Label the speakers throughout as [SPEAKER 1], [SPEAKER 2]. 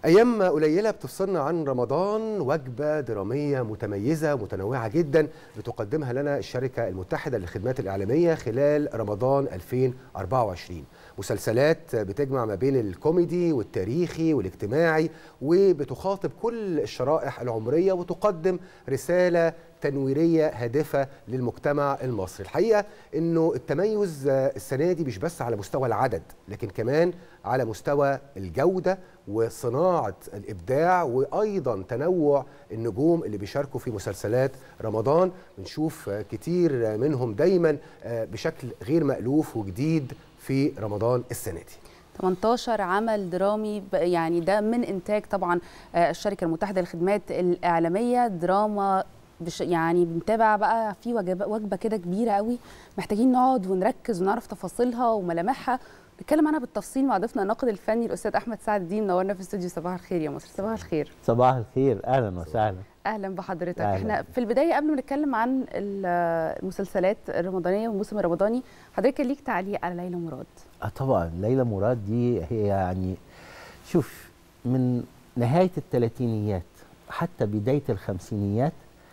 [SPEAKER 1] أيام قليلة بتفصلنا عن رمضان وجبة درامية متميزة متنوعة جدا بتقدمها لنا الشركة المتحدة للخدمات الإعلامية خلال رمضان 2024 مسلسلات بتجمع ما بين الكوميدي والتاريخي والاجتماعي وبتخاطب كل الشرائح العمرية وتقدم رسالة تنويريه هادفه للمجتمع المصري الحقيقه انه التميز السنه دي مش بس على مستوى العدد لكن كمان على مستوى الجوده وصناعه الابداع وايضا تنوع النجوم اللي بيشاركوا في مسلسلات رمضان بنشوف كتير منهم دايما بشكل غير مألوف وجديد في رمضان السنه دي
[SPEAKER 2] 18 عمل درامي يعني ده من انتاج طبعا الشركه المتحده للخدمات الاعلاميه دراما بش يعني بنتابع بقى في وجبه وجبه كده كبيره قوي محتاجين نقعد ونركز ونعرف تفاصيلها وملامحها نتكلم عنها بالتفصيل مع ضيفنا الناقد الفني الاستاذ احمد سعد الدين منورنا في استوديو صباح الخير يا مصر صباح الخير
[SPEAKER 3] صباح الخير اهلا وسهلا
[SPEAKER 2] اهلا بحضرتك أهلا. احنا في البدايه قبل ما نتكلم عن المسلسلات الرمضانيه والموسم الرمضاني حضرتك ليك تعليق على ليلى مراد
[SPEAKER 3] اه طبعا ليلى مراد دي هي يعني شوف من نهايه الثلاثينيات حتى بدايه الخمسينيات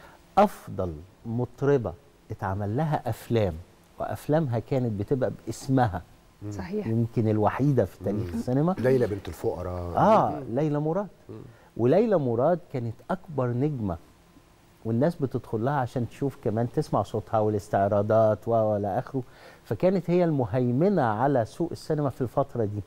[SPEAKER 3] افضل مطربه اتعمل لها افلام وافلامها كانت بتبقى باسمها
[SPEAKER 2] صحيح
[SPEAKER 3] يمكن الوحيده في تاريخ السينما
[SPEAKER 1] ليلى بنت الفقراء
[SPEAKER 3] اه ليلى مراد وليلى مراد كانت اكبر نجمه والناس بتدخل لها عشان تشوف كمان تسمع صوتها والاستعراضات والى اخره فكانت هي المهيمنه على سوق السينما في الفتره دي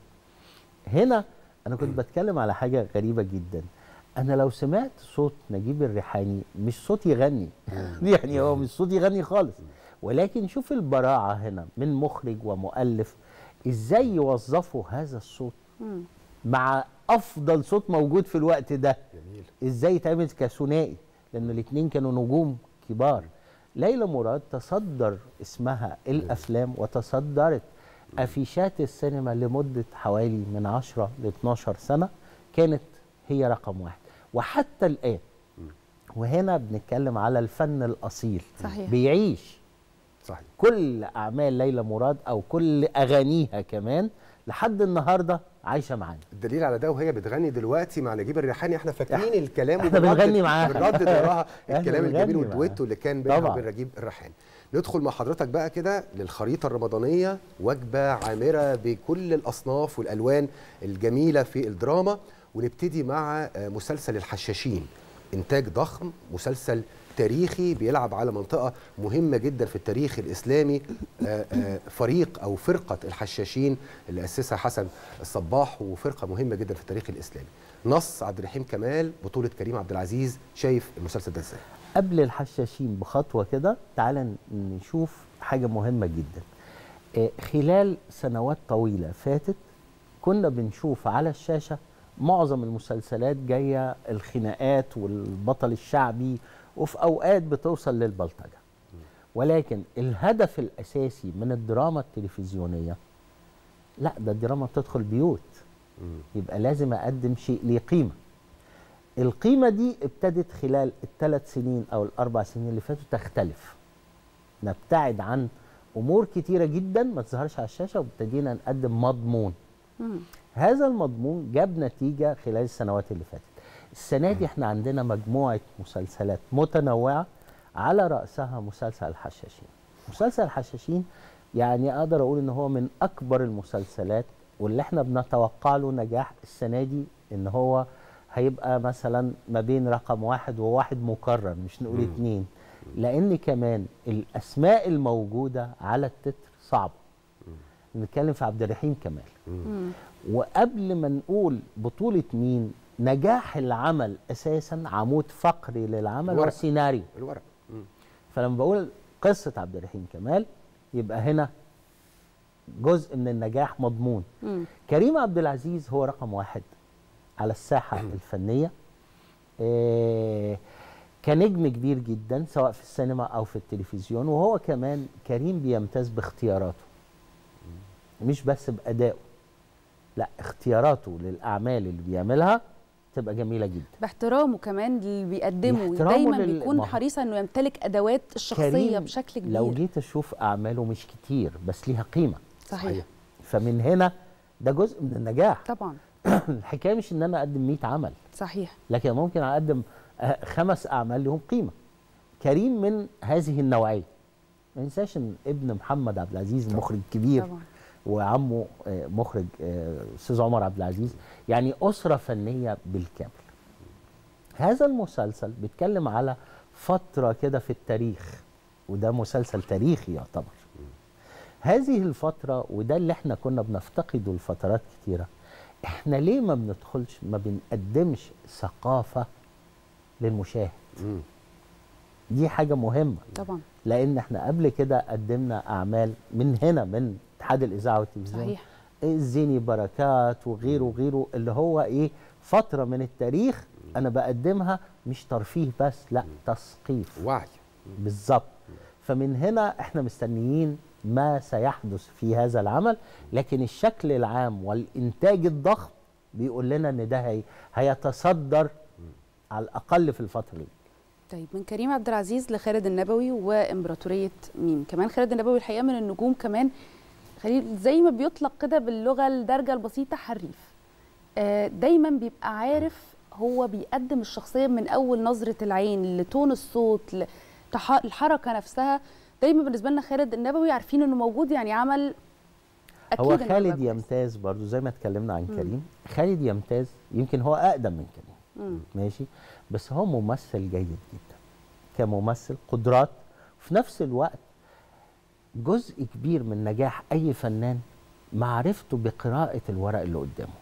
[SPEAKER 3] هنا انا كنت بتكلم على حاجه غريبه جدا انا لو سمعت صوت نجيب الريحاني مش صوت يغني يعني هو مش صوت يغني خالص ولكن شوف البراعه هنا من مخرج ومؤلف ازاي يوظفوا هذا الصوت مع افضل صوت موجود في الوقت ده
[SPEAKER 1] جميل
[SPEAKER 3] ازاي يتعمل كثنائي لان الاثنين كانوا نجوم كبار ليلى مراد تصدر اسمها الافلام وتصدرت افيشات السينما لمده حوالي من 10 ل 12 سنه كانت هي رقم واحد وحتى الآن وهنا بنتكلم على الفن الأصيل
[SPEAKER 2] صحيح.
[SPEAKER 3] بيعيش
[SPEAKER 1] صحيح
[SPEAKER 3] كل أعمال ليلى مراد أو كل أغانيها كمان لحد النهاردة عايشة معانا
[SPEAKER 1] الدليل على ده وهي بتغني دلوقتي مع نجيب الريحاني احنا فاكرين الكلام
[SPEAKER 3] احنا بنغني معاها
[SPEAKER 1] بنردد وراها
[SPEAKER 3] احنا
[SPEAKER 1] الكلام
[SPEAKER 3] بنغني
[SPEAKER 1] الجميل
[SPEAKER 3] معاها.
[SPEAKER 1] والدويتو اللي كان بينها
[SPEAKER 3] طبعا.
[SPEAKER 1] وبين نجيب الريحاني ندخل مع حضرتك بقى كده للخريطه الرمضانيه وجبه عامره بكل الاصناف والالوان الجميله في الدراما ونبتدي مع آه، مسلسل الحشاشين انتاج ضخم مسلسل تاريخي بيلعب على منطقه مهمه جدا في التاريخ الاسلامي آه، آه، فريق او فرقه الحشاشين اللي اسسها حسن الصباح وفرقه مهمه جدا في التاريخ الاسلامي نص عبد الرحيم كمال بطوله كريم عبد العزيز شايف المسلسل ده ازاي
[SPEAKER 3] قبل الحشاشين بخطوة كده تعال نشوف حاجة مهمة جدا آه، خلال سنوات طويلة فاتت كنا بنشوف على الشاشة معظم المسلسلات جاية الخناقات والبطل الشعبي وفي أوقات بتوصل للبلطجة ولكن الهدف الأساسي من الدراما التلفزيونية لا ده الدراما بتدخل بيوت يبقى لازم أقدم شيء ليه قيمة القيمة دي ابتدت خلال الثلاث سنين أو الأربع سنين اللي فاتوا تختلف نبتعد عن أمور كتيرة جدا ما تظهرش على الشاشة وابتدينا نقدم مضمون
[SPEAKER 2] مم.
[SPEAKER 3] هذا المضمون جاب نتيجة خلال السنوات اللي فاتت السنة دي احنا عندنا مجموعة مسلسلات متنوعة على رأسها مسلسل الحشاشين مسلسل الحشاشين يعني أقدر أقول إن هو من أكبر المسلسلات واللي احنا بنتوقع له نجاح السنة دي إن هو هيبقى مثلا ما بين رقم واحد وواحد مكرر مش نقول
[SPEAKER 1] مم.
[SPEAKER 3] اتنين لأن كمان الأسماء الموجودة على التتر صعبة نتكلم في عبد الرحيم كمال
[SPEAKER 2] مم.
[SPEAKER 3] وقبل ما نقول بطولة مين نجاح العمل أساسا عمود فقري للعمل
[SPEAKER 1] الورق.
[SPEAKER 3] والسيناريو
[SPEAKER 1] الورق مم.
[SPEAKER 3] فلما بقول قصة عبد الرحيم كمال يبقى هنا جزء من النجاح مضمون
[SPEAKER 2] مم.
[SPEAKER 3] كريم عبد العزيز هو رقم واحد على الساحة الفنية آه، كنجم كبير جدا سواء في السينما أو في التلفزيون وهو كمان كريم بيمتاز باختياراته مش بس بأدائه لا اختياراته للأعمال اللي بيعملها تبقى جميلة جدا
[SPEAKER 2] باحترامه كمان اللي بيقدمه
[SPEAKER 3] باحترامه
[SPEAKER 2] دايما
[SPEAKER 3] لل-
[SPEAKER 2] بيكون
[SPEAKER 3] ما هو-
[SPEAKER 2] حريص انه يمتلك ادوات الشخصيه
[SPEAKER 3] كريم
[SPEAKER 2] بشكل كبير
[SPEAKER 3] لو جيت أشوف أعماله مش كتير بس ليها قيمة
[SPEAKER 2] صحيح
[SPEAKER 3] فمن هنا ده جزء من النجاح
[SPEAKER 2] طبعا
[SPEAKER 3] الحكايه مش ان انا اقدم 100 عمل
[SPEAKER 2] صحيح
[SPEAKER 3] لكن ممكن اقدم آه، خمس اعمال لهم قيمه كريم من هذه النوعيه ما ننساش ان ابن محمد عبد العزيز مخرج كبير
[SPEAKER 2] طبعا
[SPEAKER 3] وعمه آه، مخرج آه، استاذ عمر عبد العزيز يعني اسره فنيه بالكامل هذا المسلسل بيتكلم على فتره كده في التاريخ وده مسلسل تاريخي يعتبر هذه الفتره وده اللي احنا كنا بنفتقده لفترات كتيره احنا ليه ما بندخلش ما بنقدمش ثقافه للمشاهد
[SPEAKER 1] مم.
[SPEAKER 3] دي حاجه مهمه
[SPEAKER 2] طبعا
[SPEAKER 3] لان احنا قبل كده قدمنا اعمال من هنا من اتحاد الاذاعه والتلفزيون
[SPEAKER 2] صحيح
[SPEAKER 3] الزيني بركات وغيره وغيره اللي هو ايه فتره من التاريخ انا بقدمها مش ترفيه بس لا تثقيف
[SPEAKER 1] وعي
[SPEAKER 3] بالظبط فمن هنا احنا مستنيين ما سيحدث في هذا العمل لكن الشكل العام والانتاج الضخم بيقول لنا ان ده هي هيتصدر على الاقل في الفتره دي
[SPEAKER 2] طيب من كريم عبد العزيز لخالد النبوي وامبراطوريه ميم كمان خالد النبوي الحقيقه من النجوم كمان خليل زي ما بيطلق كده باللغه الدارجه البسيطه حريف آه، دايما بيبقى عارف هو بيقدم الشخصيه من اول نظره العين لتون الصوت لتح- الحركه نفسها دايما بالنسبه لنا خالد النبوي عارفين انه موجود يعني عمل اكيد
[SPEAKER 3] هو
[SPEAKER 2] إنه
[SPEAKER 3] خالد
[SPEAKER 2] هيبقى كويس.
[SPEAKER 3] يمتاز برضو زي ما اتكلمنا عن كريم خالد يمتاز يمكن هو اقدم من كريم
[SPEAKER 2] مم.
[SPEAKER 3] ماشي بس هو ممثل جيد جدا كممثل قدرات وفي نفس الوقت جزء كبير من نجاح اي فنان معرفته بقراءة الورق اللي قدامه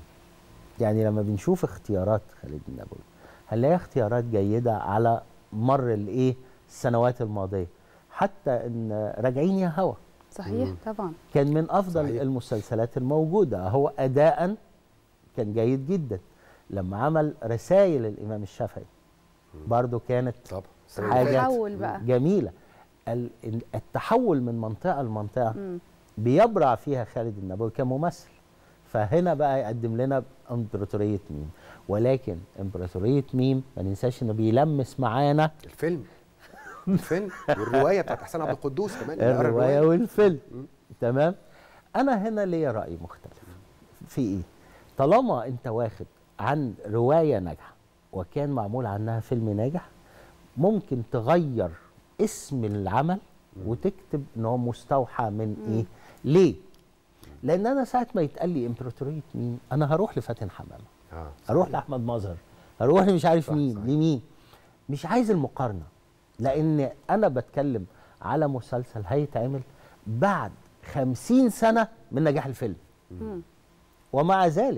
[SPEAKER 3] يعني لما بنشوف اختيارات خالد النبوي هنلاقي اختيارات جيدة على مر الايه السنوات الماضية حتى ان راجعين يا هوا
[SPEAKER 2] صحيح طبعا
[SPEAKER 3] كان من افضل
[SPEAKER 1] صحيح.
[SPEAKER 3] صحيح. المسلسلات الموجوده هو اداء كان جيد جدا لما عمل رسائل الامام الشافعي برضو كانت
[SPEAKER 1] طبعا السنة اللي
[SPEAKER 3] حاجة
[SPEAKER 1] فاتت.
[SPEAKER 2] تحول بقى
[SPEAKER 3] جميله ال- ال- التحول من منطقه لمنطقه
[SPEAKER 2] مم.
[SPEAKER 3] بيبرع فيها خالد النبوي كممثل فهنا بقى يقدم لنا امبراطوريه ميم ولكن امبراطوريه ميم ما ننساش انه بيلمس معانا
[SPEAKER 1] الفيلم الفيلم والروايه بتاعت احسان عبد القدوس كمان اللي قرا
[SPEAKER 3] الروايه والفيلم تمام انا هنا ليا راي مختلف في ايه طالما انت واخد عن روايه ناجحه وكان معمول عنها فيلم ناجح ممكن تغير اسم العمل وتكتب ان هو مستوحى من ايه ليه لان انا ساعه ما يتقال لي امبراطوريه مين انا هروح لفاتن حمامه
[SPEAKER 1] اه
[SPEAKER 3] هروح لاحمد مظهر هروح لمش عارف
[SPEAKER 1] صح،
[SPEAKER 3] مين
[SPEAKER 1] صحيح.
[SPEAKER 3] لمين مش عايز المقارنه لان انا بتكلم على مسلسل هيتعمل بعد خمسين سنه من نجاح الفيلم
[SPEAKER 2] مم.
[SPEAKER 3] ومع ذلك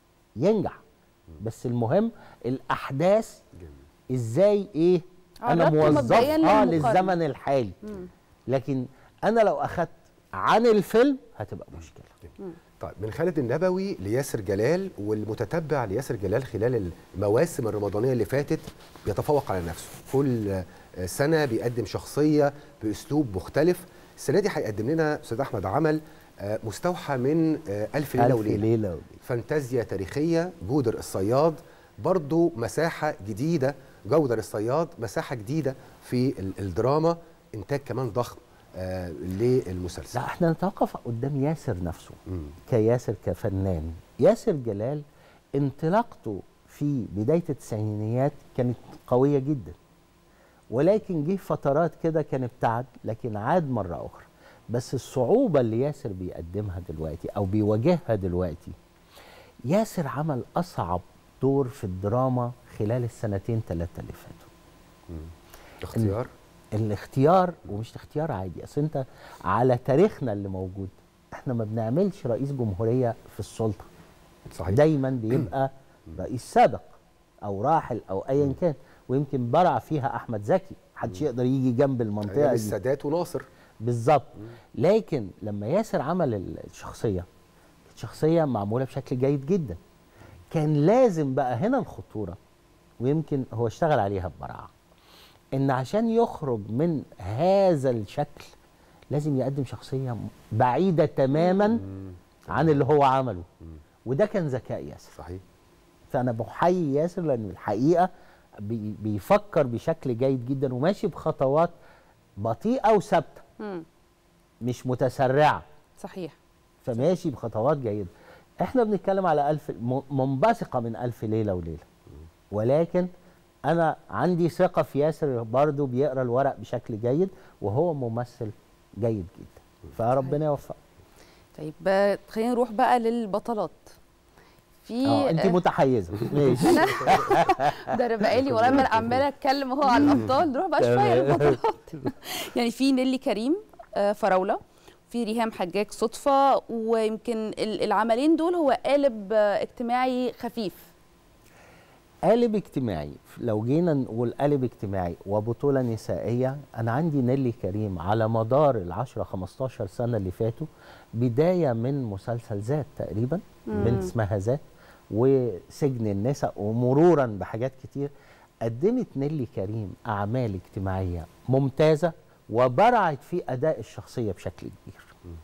[SPEAKER 3] ينجح بس المهم الاحداث
[SPEAKER 1] جميل.
[SPEAKER 3] ازاي ايه انا
[SPEAKER 2] عرضت مبدئياً
[SPEAKER 3] موظفها
[SPEAKER 2] للمقارنة.
[SPEAKER 3] للزمن الحالي
[SPEAKER 2] مم.
[SPEAKER 3] لكن انا لو اخدت عن الفيلم هتبقى مشكله
[SPEAKER 1] طيب من خالد النبوي لياسر جلال والمتتبع لياسر جلال خلال المواسم الرمضانيه اللي فاتت بيتفوق على نفسه كل آه، سنه بيقدم شخصيه باسلوب مختلف السنه دي هيقدم لنا استاذ احمد عمل آه، مستوحى من آه، الف ليله
[SPEAKER 3] ألف
[SPEAKER 1] وليله
[SPEAKER 3] ليله وليله
[SPEAKER 1] فانتازيا تاريخية جودر الصياد برضو مساحة جديدة جودر الصياد مساحة جديدة في ال- الدراما إنتاج كمان ضخم آه للمسلسل
[SPEAKER 3] لا احنا نتوقف قدام ياسر نفسه
[SPEAKER 1] مم.
[SPEAKER 3] كياسر كفنان ياسر جلال انطلاقته في بداية التسعينيات كانت قوية جدا ولكن جه فترات كده كان ابتعد لكن عاد مرة أخرى بس الصعوبة اللي ياسر بيقدمها دلوقتي أو بيواجهها دلوقتي ياسر عمل أصعب دور في الدراما خلال السنتين ثلاثة اللي فاتوا
[SPEAKER 1] اختيار
[SPEAKER 3] الاختيار ومش اختيار عادي اصل انت على تاريخنا اللي موجود احنا ما بنعملش رئيس جمهوريه في السلطه
[SPEAKER 1] صحيح
[SPEAKER 3] دايما بيبقى رئيس سابق او راحل او ايا كان ويمكن برع فيها احمد زكي محدش يقدر يجي جنب المنطقه
[SPEAKER 1] أيام
[SPEAKER 3] دي
[SPEAKER 1] السادات وناصر
[SPEAKER 3] بالظبط لكن لما ياسر عمل الشخصيه كانت شخصيه معموله بشكل جيد جدا كان لازم بقى هنا الخطوره ويمكن هو اشتغل عليها ببراعه ان عشان يخرج من هذا الشكل لازم يقدم شخصيه بعيده تماما عن اللي هو عمله وده كان ذكاء ياسر
[SPEAKER 1] صحيح
[SPEAKER 3] فانا بحيي ياسر لان الحقيقه بي- بيفكر بشكل جيد جدا وماشي بخطوات بطيئه وثابته
[SPEAKER 2] مم.
[SPEAKER 3] مش متسرعه
[SPEAKER 2] صحيح
[SPEAKER 3] فماشي بخطوات جيده احنا بنتكلم على ألف م- منبثقة من ألف ليلة وليلة ولكن أنا عندي ثقة في ياسر برضه بيقرأ الورق بشكل جيد وهو ممثل جيد جدا فربنا يوفقه
[SPEAKER 2] طيب آه، خلينا نروح بقى للبطلات في
[SPEAKER 3] اه انت
[SPEAKER 2] آه،
[SPEAKER 3] متحيزه ماشي
[SPEAKER 2] ده انا بقالي والله ما أنا عماله اتكلم اهو على الابطال نروح بقى شويه
[SPEAKER 3] تمام.
[SPEAKER 2] للبطلات يعني في نيلي كريم آه، فراوله في ريهام حجاج صدفه ويمكن ال- العملين دول هو قالب آه، اجتماعي خفيف
[SPEAKER 3] قالب اجتماعي لو جينا نقول قالب اجتماعي وبطولة نسائية أنا عندي نيلي كريم على مدار العشرة 15 سنة اللي فاتوا بداية من مسلسل ذات تقريبا بنت اسمها ذات وسجن النساء ومرورا بحاجات كتير قدمت نيلي كريم أعمال اجتماعية ممتازة وبرعت في أداء الشخصية بشكل كبير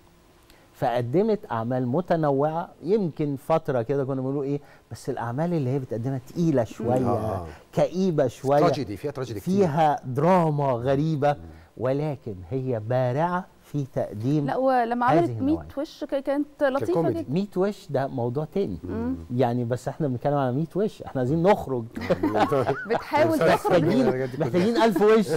[SPEAKER 3] فقدمت اعمال متنوعه يمكن فتره كده كنا بنقول ايه بس الاعمال اللي هي بتقدمها تقيله شويه
[SPEAKER 1] آه.
[SPEAKER 3] كئيبه شويه
[SPEAKER 1] تراجيدي فيها تراجيدي كتير
[SPEAKER 3] فيها دراما غريبه ولكن هي بارعه في تقديم
[SPEAKER 2] لا ولما
[SPEAKER 3] هذه
[SPEAKER 2] عملت 100
[SPEAKER 3] النوعية.
[SPEAKER 2] وش ك- كانت لطيفه
[SPEAKER 1] كوميدي.
[SPEAKER 2] جدا
[SPEAKER 3] 100 وش ده موضوع تاني يعني بس احنا بنتكلم على 100 وش احنا عايزين نخرج
[SPEAKER 2] بتحاول تخرج
[SPEAKER 3] محتاجين
[SPEAKER 1] الحاجات دي كلها.
[SPEAKER 3] محتاجين 1000 وش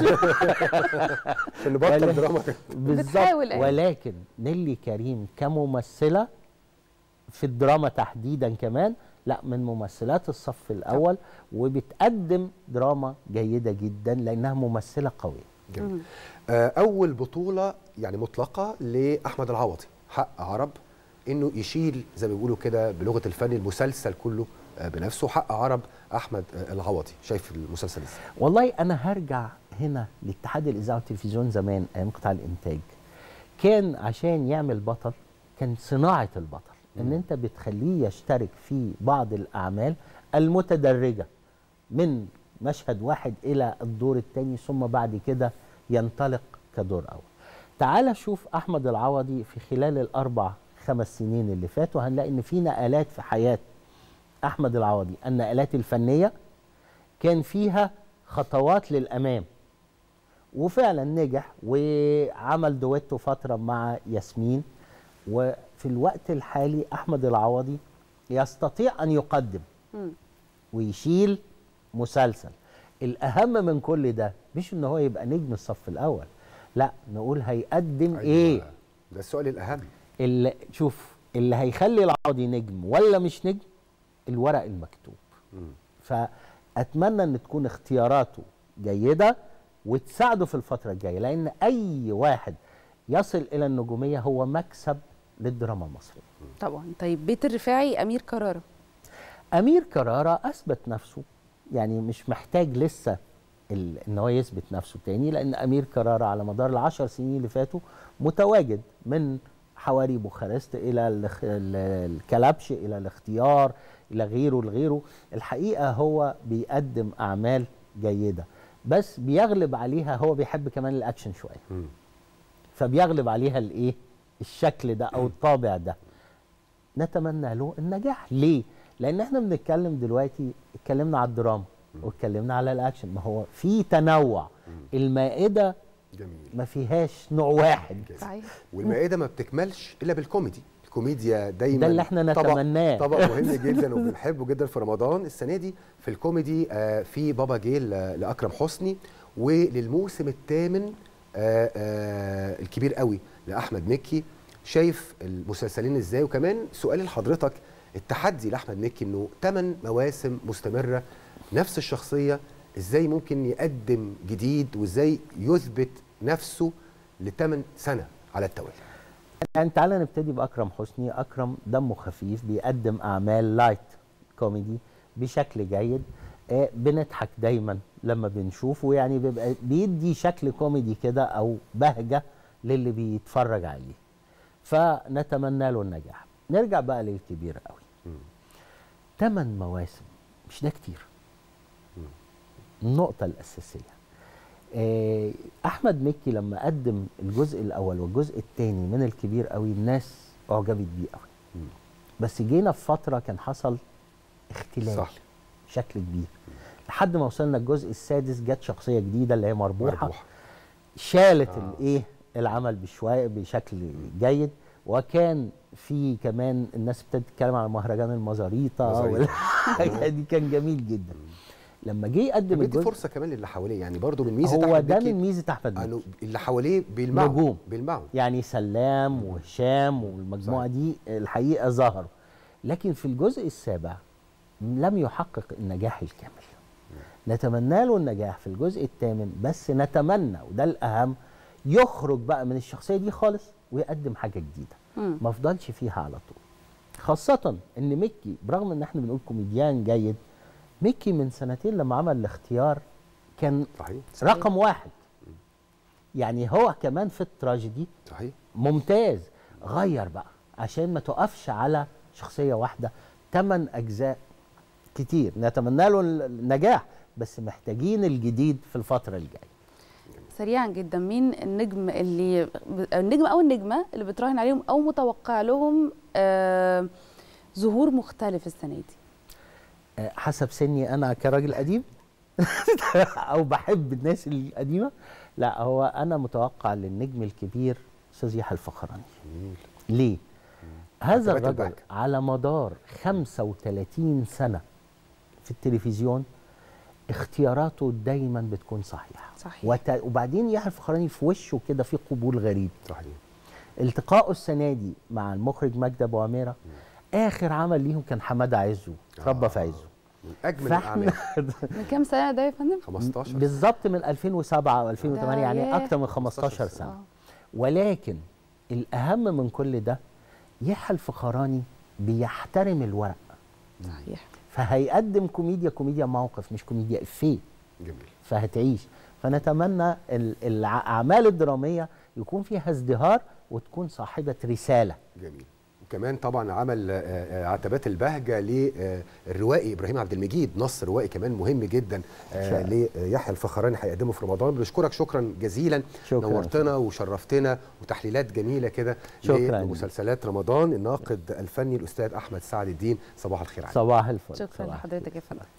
[SPEAKER 1] عشان نبطل
[SPEAKER 3] ولا-
[SPEAKER 1] دراما
[SPEAKER 3] بالظبط
[SPEAKER 2] بتحاول أيوة.
[SPEAKER 3] ولكن نيلي كريم كممثله في الدراما تحديدا كمان لا من ممثلات الصف الاول وبتقدم دراما جيده جدا لانها ممثله قويه
[SPEAKER 1] جميل. آه، اول بطوله يعني مطلقه لاحمد العوضي حق عرب انه يشيل زي ما بيقولوا كده بلغه الفن المسلسل كله آه، بنفسه حق عرب احمد آه، العوضي شايف المسلسل ازاي
[SPEAKER 3] والله انا هرجع هنا لاتحاد الاذاعه والتلفزيون زمان ايام قطاع الانتاج كان عشان يعمل بطل كان صناعه البطل ان انت بتخليه يشترك في بعض الاعمال المتدرجه من مشهد واحد الى الدور الثاني ثم بعد كده ينطلق كدور اول تعال شوف احمد العوضي في خلال الاربع خمس سنين اللي فاتوا هنلاقي ان في نقلات في حياه احمد العوضي النقلات الفنيه كان فيها خطوات للامام وفعلا نجح وعمل دويتو فتره مع ياسمين وفي الوقت الحالي احمد العوضي يستطيع ان يقدم
[SPEAKER 2] مم.
[SPEAKER 3] ويشيل مسلسل الاهم من كل ده مش ان هو يبقى نجم الصف الاول لا نقول هيقدم أيوة. ايه
[SPEAKER 1] ده السؤال الاهم
[SPEAKER 3] اللي شوف اللي هيخلي العوضي نجم ولا مش نجم الورق المكتوب فاتمنى ان تكون اختياراته جيده وتساعده في الفتره الجايه لان اي واحد يصل الى النجوميه هو مكسب للدراما المصريه
[SPEAKER 2] طبعا طيب بيت الرفاعي امير كرارة
[SPEAKER 3] امير كرارة اثبت نفسه يعني مش محتاج لسه ال- ان هو يثبت نفسه تاني لان امير كرارة على مدار العشر سنين اللي فاتوا متواجد من حواري بوخارست الى الاخ- ال- الكلبش الى الاختيار الى غيره لغيره الحقيقه هو بيقدم اعمال جيده بس بيغلب عليها هو بيحب كمان الاكشن شويه فبيغلب عليها الايه الشكل ده او الطابع ده نتمنى له النجاح ليه لان احنا بنتكلم دلوقتي اتكلمنا على الدراما واتكلمنا على الاكشن ما هو في تنوع المائده
[SPEAKER 1] جميل
[SPEAKER 3] ما فيهاش نوع واحد
[SPEAKER 2] صحيح
[SPEAKER 1] والمائده ما بتكملش الا بالكوميدي الكوميديا دايما
[SPEAKER 3] ده اللي احنا
[SPEAKER 1] طبق-
[SPEAKER 3] نتمناه.
[SPEAKER 1] طبق مهم جدا وبنحبه جدا في رمضان السنه دي في الكوميدي آه، في بابا جيل آه، لاكرم حسني وللموسم الثامن آه، آه، الكبير قوي لاحمد مكي شايف المسلسلين ازاي وكمان سؤال لحضرتك التحدي لاحمد مكي انه 8 مواسم مستمره نفس الشخصيه ازاي ممكن يقدم جديد وازاي يثبت نفسه لثمان سنه على التوالي
[SPEAKER 3] يعني تعالى نبتدي باكرم حسني اكرم دمه خفيف بيقدم اعمال لايت كوميدي بشكل جيد آه، بنضحك دايما لما بنشوفه يعني بيبقى بيدي شكل كوميدي كده او بهجه للي بيتفرج عليه فنتمنى له النجاح نرجع بقى للكبير قوي ثمان مواسم مش ده كتير النقطه الاساسيه آه، احمد مكي لما قدم الجزء الاول والجزء الثاني من الكبير قوي الناس اعجبت بيه قوي بس جينا في فتره كان حصل اختلال
[SPEAKER 1] صح.
[SPEAKER 3] بشكل كبير لحد ما وصلنا الجزء السادس جت شخصيه جديده اللي هي مربوحه,
[SPEAKER 1] مربوحة.
[SPEAKER 3] شالت
[SPEAKER 1] آه.
[SPEAKER 3] الايه العمل بشويه بشكل جيد وكان في كمان الناس ابتدت تتكلم على مهرجان المزاريطه
[SPEAKER 1] مزاريطة.
[SPEAKER 3] والحاجات دي كان جميل جدا لما جه يقدم
[SPEAKER 1] بيدي
[SPEAKER 3] الجزء
[SPEAKER 1] فرصه كمان للي حواليه يعني برضو من ميزه
[SPEAKER 3] هو
[SPEAKER 1] أحمد
[SPEAKER 3] ده
[SPEAKER 1] مكي
[SPEAKER 3] من ميزه احمد مكي
[SPEAKER 1] انه اللي حواليه بيلمعوا
[SPEAKER 3] نجوم.
[SPEAKER 1] بيلمعوا
[SPEAKER 3] يعني سلام وهشام والمجموعه
[SPEAKER 1] صحيح.
[SPEAKER 3] دي الحقيقه ظهروا لكن في الجزء السابع لم يحقق النجاح الكامل نتمنى له النجاح في الجزء الثامن بس نتمنى وده الاهم يخرج بقى من الشخصيه دي خالص ويقدم حاجه جديده
[SPEAKER 2] مم.
[SPEAKER 3] ما افضلش فيها على طول خاصه ان ميكي برغم ان احنا بنقول كوميديان جيد ميكي من سنتين لما عمل الاختيار كان
[SPEAKER 1] صحيح
[SPEAKER 3] رقم واحد يعني هو كمان في التراجيدي
[SPEAKER 1] صحيح
[SPEAKER 3] ممتاز غير بقى عشان ما تقفش على شخصيه واحده ثمان اجزاء كتير نتمنى له النجاح بس محتاجين الجديد في الفتره الجايه
[SPEAKER 2] سريعا جدا مين النجم اللي النجم او النجمه اللي بتراهن عليهم او متوقع لهم آه ظهور مختلف السنه دي
[SPEAKER 3] آه، حسب سني انا كراجل قديم او بحب الناس القديمه لا هو انا متوقع للنجم الكبير استاذ يحيى الفخراني
[SPEAKER 1] جميل
[SPEAKER 3] ليه هذا
[SPEAKER 1] عتبات
[SPEAKER 3] الرجل
[SPEAKER 1] البهجة.
[SPEAKER 3] على مدار 35 سنه في التلفزيون اختياراته دايما بتكون صحيحه
[SPEAKER 2] صحيح.
[SPEAKER 3] وت... وبعدين يحيى الفخراني في وشه كده في قبول غريب
[SPEAKER 1] صحيح
[SPEAKER 3] التقائه السنه دي مع المخرج مجدي ابو عميره اخر عمل ليهم كان حماده عزه اتربى في عزه
[SPEAKER 1] من اجمل
[SPEAKER 3] فاحنا
[SPEAKER 1] الاعمال
[SPEAKER 2] من كام سنه ده يا فندم
[SPEAKER 1] 15
[SPEAKER 3] بالظبط من 2007 او 2008
[SPEAKER 2] ده
[SPEAKER 3] يعني
[SPEAKER 2] ياه.
[SPEAKER 3] اكتر من 15
[SPEAKER 1] 15
[SPEAKER 3] سنه
[SPEAKER 2] آه.
[SPEAKER 3] ولكن الاهم من كل ده يحيى الفخراني بيحترم الورق
[SPEAKER 2] صحيح
[SPEAKER 3] فهيقدم كوميديا كوميديا موقف مش كوميديا افيه
[SPEAKER 1] جميل
[SPEAKER 3] فهتعيش فنتمنى ال- الاعمال الدراميه يكون فيها ازدهار وتكون صاحبه رساله
[SPEAKER 1] جميل وكمان طبعا عمل آه، آه، عتبات البهجه للروائي ابراهيم عبد المجيد نص روائي كمان مهم جدا آه،
[SPEAKER 3] شاء
[SPEAKER 1] ليحيى الفخراني هيقدمه في رمضان بشكرك شكرا جزيلا
[SPEAKER 3] شكراً.
[SPEAKER 1] نورتنا وشرفتنا وتحليلات جميله كده
[SPEAKER 3] شكراً.
[SPEAKER 1] لمسلسلات رمضان الناقد الفني الاستاذ احمد سعد الدين صباح الخير عليك
[SPEAKER 3] صباح الفل
[SPEAKER 2] شكرا
[SPEAKER 3] صباح
[SPEAKER 2] لحضرتك يا فندم